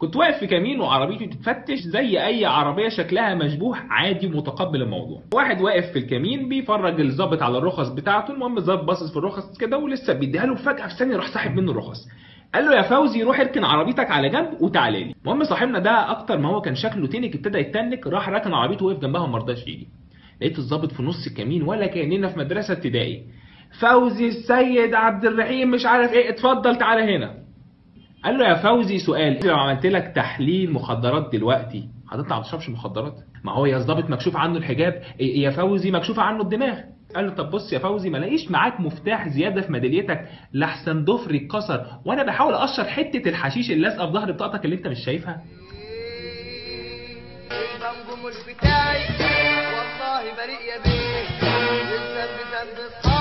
كنت واقف في كمين وعربيتي بتتفتش زي اي عربيه شكلها مشبوه عادي متقبل الموضوع واحد واقف في الكمين بيفرج الظابط على الرخص بتاعته المهم الظابط باصص في الرخص كده ولسه بيديها له فجاه في ثانيه راح ساحب منه الرخص قال له يا فوزي روح اركن عربيتك على جنب وتعالى لي المهم صاحبنا ده اكتر ما هو كان شكله تنك ابتدى يتنك راح راكن عربيته وقف جنبها وما رضاش يجي لقيت الظابط في نص الكمين ولا كاننا في مدرسه ابتدائي فوزي السيد عبد الرحيم مش عارف ايه اتفضل تعالى هنا قال له يا فوزي سؤال لو عملت لك تحليل مخدرات دلوقتي هتطلع ما تشربش مخدرات ما هو يا ظابط مكشوف عنه الحجاب يا فوزي مكشوف عنه الدماغ قال له طب بص يا فوزي ما لاقيش معاك مفتاح زياده في ميداليتك لاحسن ضفري اتكسر وانا بحاول اقشر حته الحشيش اللي لازقه في ظهر بطاقتك اللي انت مش شايفها الذنب مش بتاعي والله بريء يا بيه الذنب ذنب اصحابي